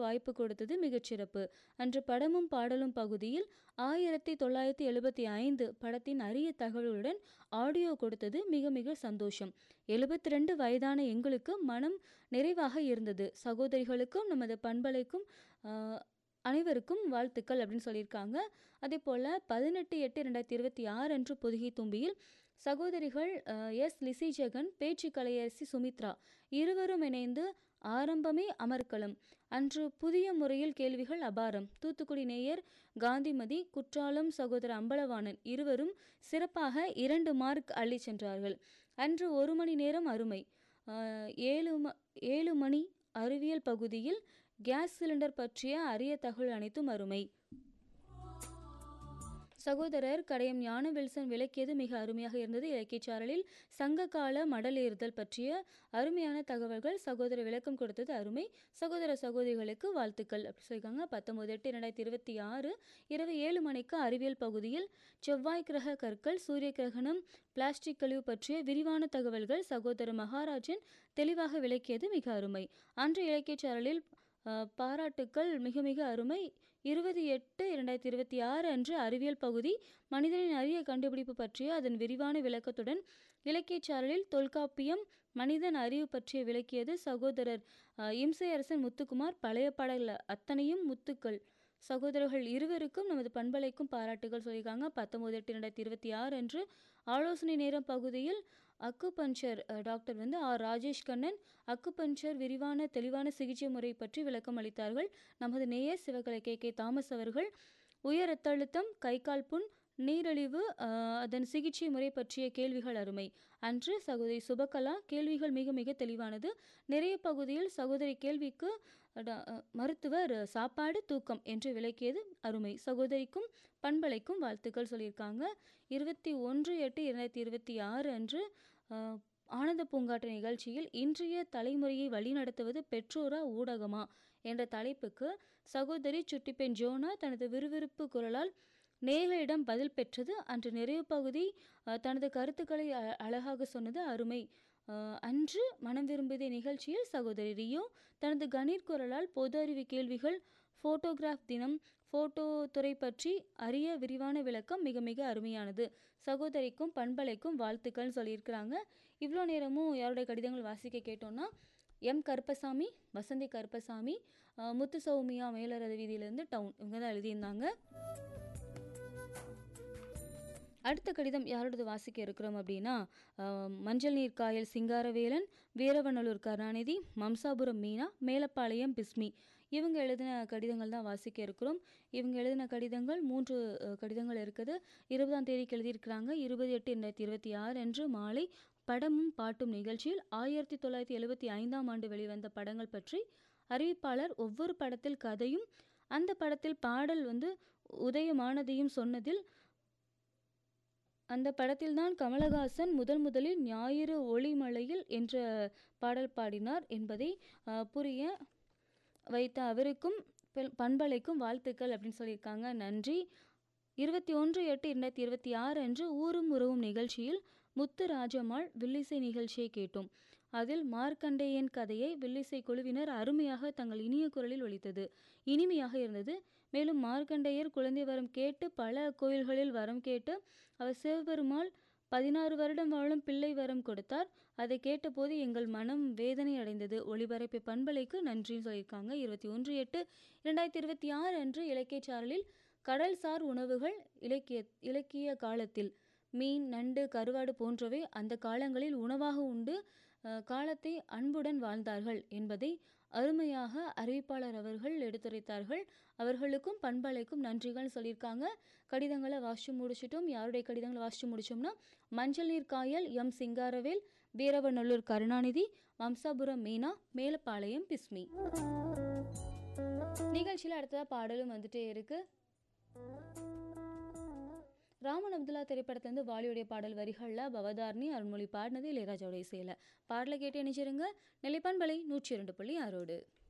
வாய்ப்பு கொடுத்தது மிகச்சிறப்பு அன்று படமும் பாடலும் பகுதியில் ஆயிரத்தி தொள்ளாயிரத்தி எழுபத்தி ஐந்து படத்தின் அரிய தகவலுடன் ஆடியோ கொடுத்தது மிக மிக சந்தோஷம் எழுபத்தி ரெண்டு வயதான எங்களுக்கு மனம் நிறைவாக இருந்தது சகோதரிகளுக்கும் நமது பண்பலைக்கும் ஆஹ், அனைவருக்கும் வாழ்த்துக்கள் அப்படின்னு சொல்லியிருக்காங்க அதே போல் பதினெட்டு எட்டு ரெண்டாயிரத்தி இருபத்தி ஆறு அன்று பொதுகை தும்பியில் சகோதரிகள் அஹ், எஸ் லிசி ஜெகன் பேச்சு கலையரசி சுமித்ரா இருவரும் இணைந்து ஆரம்பமே அமர்க்களம் அன்று புதிய முறையில் கேள்விகள் அபாரம் தூத்துக்குடி நேயர் காந்திமதி குற்றாலம் சகோதரர் அம்பலவாணன் இருவரும் சிறப்பாக இரண்டு மார்க் அள்ளி சென்றார்கள் அன்று ஒரு மணி நேரம் அருமை அஹ், ஏழு ம ஏழு மணி அறிவியல் பகுதியில் கேஸ் சிலிண்டர் பற்றிய அரிய தகவல் அனைத்தும் அருமை சகோதரர் கடையம் ஞான வில்சன் விளக்கியது மிக அருமையாக இருந்தது இலக்கியச் சாரலில் சங்ககால மடல் ஏறுதல் பற்றிய அருமையான தகவல்கள் சகோதரர் விளக்கம் கொடுத்தது அருமை சகோதர சகோதரிகளுக்கு வாழ்த்துக்கள் அப்படி சொல்லியிருக்காங்க பத்தொன்பது எட்டு ரெண்டாயிரத்தி இருபத்தி ஆறு இரவு ஏழு மணிக்கு அறிவியல் பகுதியில் செவ்வாய் கிரக கற்கள் சூரிய கிரகணம் பிளாஸ்டிக் கழிவு பற்றிய விரிவான தகவல்கள் சகோதரர் மகாராஜன் தெளிவாக விளக்கியது மிக அருமை அன்று இலக்கியச் சாரலில் அஹ், பாராட்டுக்கள் மிக மிக அருமை இருபது எட்டு இரண்டாயிரத்தி இருபத்தி ஆறு அன்று அறிவியல் பகுதி மனிதனின் அரிய கண்டுபிடிப்பு பற்றிய அதன் விரிவான விளக்கத்துடன் இலக்கியச் சாரலில் தொல்காப்பியம் மனிதன் அறிவு பற்றிய விளக்கியது சகோதரர் அஹ், இம்சையரசன் முத்துக்குமார் பழைய பாடல்கள் அத்தனையும் முத்துக்கள் சகோதரர்கள் இருவருக்கும் நமது பண்பலைக்கும் பாராட்டுகள் சொல்லியிருக்காங்க பத்தொம்போது எட்டு ரெண்டாயிரத்தி இருபத்தி ஆறு அன்று ஆலோசனை நேரம் பகுதியில் அக்கு பஞ்சர் அஹ், டாக்டர் வந்து R Rajesh Kannan acupuncture விரிவான தெளிவான சிகிச்சை முறை பற்றி விளக்கம் அளித்தார்கள் நமது நேயர் சிவகலை கே கே தாமஸ் அவர்கள் உயர் ரத்த அழுத்தம் கை கால் புண் நீரிழிவு அஹ், அதன் சிகிச்சை முறை பற்றிய கேள்விகள் அருமை அன்று சகோதரி சுபகலா கேள்விகள் மிக மிக தெளிவானது நிறைய பகுதியில் சகோதரி கேள்விக்கு அட- அஹ், மருத்துவர் சாப்பாடு தூக்கம் என்று விளக்கியது அருமை சகோதரிக்கும் பண்பலைக்கும் வாழ்த்துக்கள் சொல்லியிருக்காங்க இருபத்தி ஒன்று எட்டு இரண்டாயிரத்தி இருபத்தி ஆறு அன்று அஹ், ஆனந்த பூங்காற்று நிகழ்ச்சியில் இன்றைய தலைமுறையை வழிநடத்துவது பெற்றோரா ஊடகமா என்ற தலைப்புக்கு சகோதரி சுட்டிப்பெண் ஜோனா தனது விறுவிறுப்பு குரலால் நேயர்களிடம் பதில் பெற்றது அன்று நிறைவு பகுதி அஹ், தனது கருத்துக்களை அ- அழகாக சொன்னது அருமை அஹ், அன்று மனம் விரும்பியதை நிகழ்ச்சியில் சகோதரி ரியோ தனது கணீர் குரலால் பொது அறிவு கேள்விகள் ஃபோட்டோகிராஃப் தினம் ஃபோட்டோ துறை பற்றி அரிய விரிவான விளக்கம் மிக மிக அருமையானது சகோதரிக்கும் பண்பலைக்கும் வாழ்த்துக்கள்னு சொல்லியிருக்கிறாங்க இவ்வளோ நேரமும் யாருடைய கடிதங்கள் வாசிக்க கேட்டோன்னா எம் கருப்பசாமி வசந்தி கருப்பசாமி அஹ், முத்து சௌமியா மேலரது வீதியிலேருந்து டவுன் இவங்க தான் எழுதியிருந்தாங்க அடுத்த கடிதம் யாரோடது வாசிக்க இருக்கிறோம் அப்படின்னா அஹ், மஞ்சள் நீர் காயல் சிங்காரவேலன் வீரவநல்லூர் கருணாநிதி மம்சாபுரம் மீனா மேலப்பாளையம் பிஸ்மி இவங்க எழுதின கடிதங்கள் தான் வாசிக்க இருக்கிறோம் இவங்க எழுதின கடிதங்கள் மூன்று அஹ், கடிதங்கள் இருக்குது இருபதாம் தேதிக்கு எழுதியிருக்கிறாங்க இருபது எட்டு ரெண்டாயிரத்தி இருபத்தி ஆறு அன்று மாலை படமும் பாட்டும் நிகழ்ச்சியில் ஆயிரத்தி தொள்ளாயிரத்தி எழுபத்தி ஐந்தாம் ஆண்டு வெளிவந்த படங்கள் பற்றி அறிவிப்பாளர் ஒவ்வொரு படத்தில் கதையும் அந்த படத்தில் பாடல் வந்து உதயமானதையும் சொன்னதில் அந்த படத்தில்தான் கமலஹாசன் முதல் முதலில் ஞாயிறு ஒளிமலையில் என்ற பாடல் பாடினார் என்பதை அஹ், புரிய வைத்த அவருக்கும் பெல்- பண்பலைக்கும் வாழ்த்துக்கள் அப்படின்னு சொல்லியிருக்காங்க நன்றி இருபத்தி ஒன்று எட்டு இரண்டாயிரத்தி இருபத்தி ஆறு அன்று ஊரும் உறவும் நிகழ்ச்சியில் முத்து ராஜம்மாள் வில்லிசை நிகழ்ச்சியை கேட்டோம் அதில் மார்க்கண்டேயன் கதையை வில்லிசை குழுவினர் அருமையாக தங்கள் இனிய குரலில் ஒலித்தது இனிமையாக இருந்தது மேலும் மார்க்கண்டேயர் குழந்தை வரம் கேட்டு பல கோயில்களில் வரம் கேட்டு அவர் சிவபெருமாள் பதினாறு வருடம் வாழும் பிள்ளை வரம் கொடுத்தார் அதை கேட்டபோது எங்கள் மனம் வேதனை அடைந்தது ஒளிபரப்பு பண்பலைக்கு நன்றின்னு சொல்லியிருக்காங்க இருபத்தி ஒன்று எட்டு இரண்டாயிரத்தி இருபத்தி ஆறு அன்று இலக்கிய சாரலில் கடல்சார் உணவுகள் இலக்கிய இலக்கிய காலத்தில் மீன் நண்டு கருவாடு போன்றவை அந்த காலங்களில் உணவாக உண்டு அஹ், காலத்தை அன்புடன் வாழ்ந்தார்கள் என்பதை அருமையாக அறிவிப்பாளர் அவர்கள் எடுத்துரைத்தார்கள் அவர்களுக்கும் பண்பலைக்கும் நன்றிகள் சொல்லியிருக்காங்க கடிதங்களை வாசிச்சு முடிச்சிட்டோம் யாருடைய கடிதங்களை வாசிச்சு முடிச்சோம்னா மஞ்சள் நீர் காயல் எம் சிங்காரவேல் வீரவநல்லூர் கருணாநிதி வம்சாபுரம் மீனா மேலப்பாளையம் பிஸ்மி நிகழ்ச்சியில் அடுத்ததாக பாடலும் வந்துட்டே இருக்கு ராமன் அப்துல்லா திரைப்படத்துலேருந்து வாலியுடைய பாடல் வரிகளில் பவதார்னி அருள்மொழி பாடினது இளையராஜாவுடைய இசையில் பாடலை கேட்டு இணைச்சிருங்க நிலைப்பான்பலை நூற்றி இரண்டு புள்ளி ஆறோடு